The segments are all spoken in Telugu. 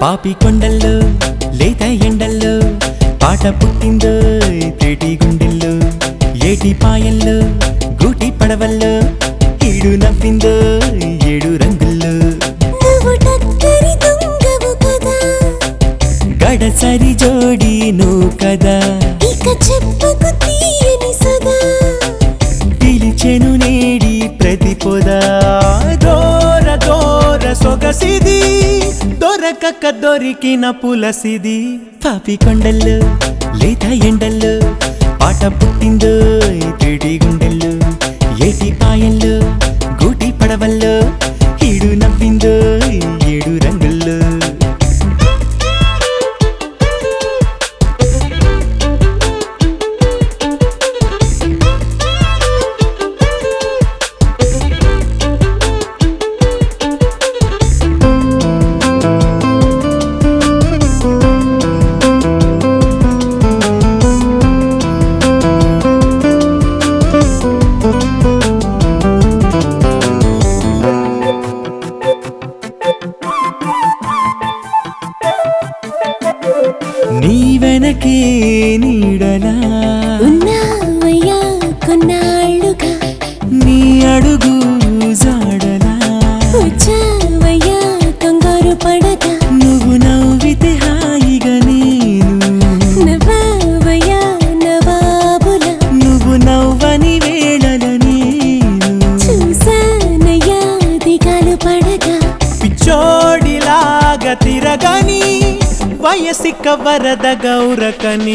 పాపి కొండల్లో లేత ఎండల్లో పాట పుట్టిందో తేటి గుండెల్లో ఏటి పాయల్లో గూటి పడవల్లో ఈడు నవ్విందో ఏడు రంగుల్లో నువ్వు టక్కరి దొంగవు కదా గడసరి జోడి నువ్వు కదా ఇక చెప్పకు తీయని సదా పిలిచెను నేడి ప్రతిపోదా దోర దోర సొగసిది దొరకక దొరికిన పులసిది పాపి కొండల్లో లేత ఎండల్లో పాట పుట్టిందో తిడి గుండెల్లో ఏటి పాయల్లో గూటి పడవల్లో ఈడు నవ్విందో ఏడు రంగుల్లో నీ వెనకే నీడలా ఉన్నావయ్యా కొన్నాళ్ళుగా నీ అడుగు జాడలా వచ్చావయ్యా కంగారు పడగా నువ్వు నవ్వితే హాయిగా నేను నవ్వావయ్యా నవాబుల నువ్వు నవ్వని వేళల నేను చూసానయ్యా దిగాలు పడగా పిచ్చోడిలాగా తిరగని వయసిక వరద గౌరకని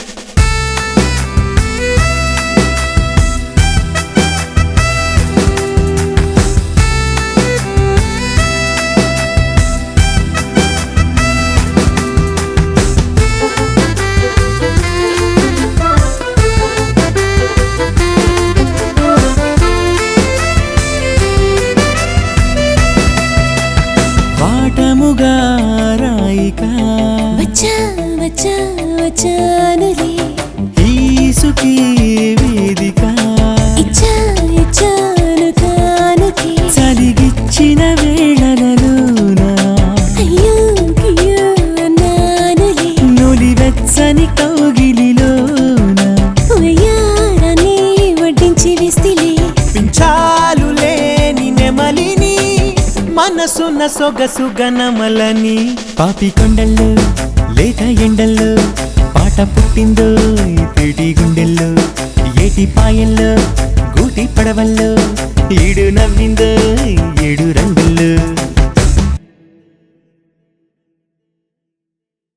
వాటముగా రాయిక వచ్చా వచ్చా వచ్చానులే ఈసుకి వేదిక ఇచ్చా ఇచ్చాను కానుకే చలిగిచ్చిన వేళలలోన అయ్యో కియ్యో అన్నానులే నులివెచ్చని కౌగిలిలోన వయ్యారాన్ని వడ్డించి విస్తిలే పించాలు లేని నెమలిని మనసున్న సొగసు గనమలని పాపి కొండల్లో లేత ఎండల్లో పాట పుట్టిందో తిడి గుండెల్లో ఏటి పాయల్లో గూటి పడవల్లో ఈడు నవ్విందో ఏడు రంగుల్లో